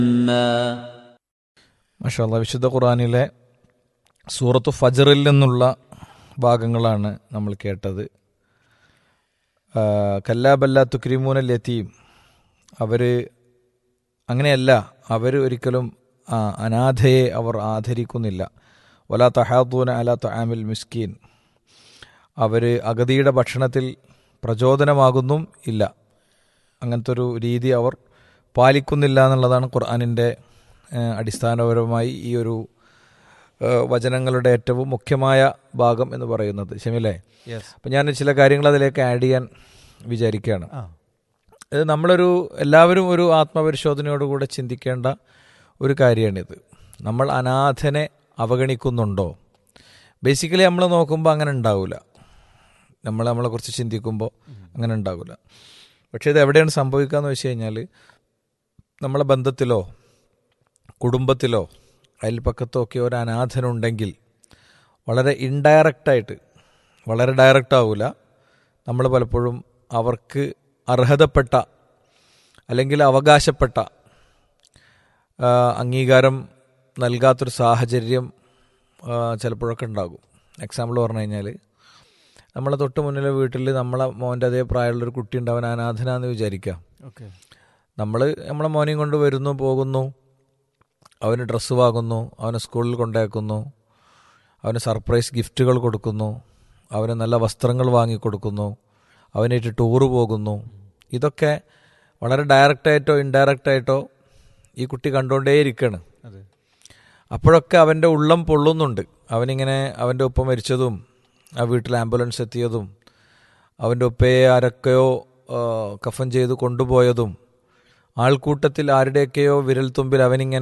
മഷാല്ല വിശുദ്ധ ഖുറാനിലെ സൂറത്തു ഫജറിൽ നിന്നുള്ള ഭാഗങ്ങളാണ് നമ്മൾ കേട്ടത് ആ, കല്ലാബല്ല തുക്രിമൂന ലത്തീം അവർ അങ്ങനെയല്ല അവർ ഒരിക്കലും ആ, അനാഥയെ അവർ ആദരിക്കുന്നില്ല വലാ തഹാദൂന അല തആമിൽ മിസ്കീൻ അവർ അഗതിയുടെ ഭക്ഷണത്തിൽ പ്രചോദനമാകുന്നും ഇല്ല അങ്ങനത്തെ ഒരു രീതി അവർ പാലിക്കുന്നില്ല എന്നുള്ളതാണ് ഖുർആാനിൻ്റെ അടിസ്ഥാനപരമായി ഈ ഒരു ഏഹ്, വചനങ്ങളുടെ ഏറ്റവും മുഖ്യമായ ഭാഗം എന്ന് പറയുന്നത് ശമില്ലേ അപ്പം ഞാൻ ചില കാര്യങ്ങൾ അതിലേക്ക് ആഡ് ചെയ്യാൻ വിചാരിക്കുകയാണ് ഇത് നമ്മളൊരു എല്ലാവരും ഒരു ആത്മപരിശോധനയോടുകൂടെ ചിന്തിക്കേണ്ട ഒരു കാര്യമാണിത് നമ്മൾ അനാഥനെ അവഗണിക്കുന്നുണ്ടോ ബേസിക്കലി നമ്മൾ നോക്കുമ്പോൾ അങ്ങനെ ഉണ്ടാവില്ല നമ്മൾ നമ്മളെക്കുറിച്ച് ചിന്തിക്കുമ്പോൾ അങ്ങനെ ഉണ്ടാവില്ല പക്ഷേ ഇത് എവിടെയാണ് സംഭവിക്കുക എന്ന് വെച്ച് കഴിഞ്ഞാൽ നമ്മളെ ബന്ധത്തിലോ കുടുംബത്തിലോ അയൽപ്പക്കത്തോ ഒക്കെ ഒരു അനാഥനുണ്ടെങ്കിൽ വളരെ ഇൻഡയറക്റ്റായിട്ട് വളരെ ഡയറക്റ്റ് ആവില്ല നമ്മൾ പലപ്പോഴും അവർക്ക് അർഹതപ്പെട്ട അല്ലെങ്കിൽ അവകാശപ്പെട്ട ആ, അംഗീകാരം നൽകാത്തൊരു സാഹചര്യം ആ, ചിലപ്പോഴൊക്കെ ഉണ്ടാകും എക്സാമ്പിൾ പറഞ്ഞു കഴിഞ്ഞാൽ നമ്മളെ തൊട്ട് മുന്നിലെ വീട്ടിൽ നമ്മളെ മോൻ്റെ അതേ പ്രായമുള്ളൊരു കുട്ടി ഉണ്ട് അവൻ അനാഥനാന്ന് വിചാരിക്കുക ഓക്കെ നമ്മൾ നമ്മളെ മോനെയും കൊണ്ട് വരുന്നു പോകുന്നു അവന് ഡ്രസ്സ് വാങ്ങുന്നു അവനെ സ്കൂളിൽ കൊണ്ടാക്കുന്നു അവന് സർപ്രൈസ് ഗിഫ്റ്റുകൾ കൊടുക്കുന്നു അവന് നല്ല വസ്ത്രങ്ങൾ വാങ്ങിക്കൊടുക്കുന്നു അവനായിട്ട് ടൂറ് പോകുന്നു ഇതൊക്കെ വളരെ ഡയറക്റ്റായിട്ടോ ഇൻഡയറക്റ്റായിട്ടോ ഈ കുട്ടി കണ്ടുകൊണ്ടേയിരിക്കുകയാണ് അതെ അപ്പോഴൊക്കെ അവൻ്റെ ഉള്ളം പൊള്ളുന്നുണ്ട് അവനിങ്ങനെ അവൻ്റെ ഒപ്പം മരിച്ചതും ആ വീട്ടിൽ ആംബുലൻസ് എത്തിയതും അവൻ്റെ ഒപ്പയെ ആരൊക്കെയോ ആ, കഫൻ ചെയ്ത് കൊണ്ടുപോയതും ആൾക്കൂട്ടത്തിൽ ആരുടെയൊക്കെയോ വിരൽ തുമ്പിൽ അവനിങ്ങനെ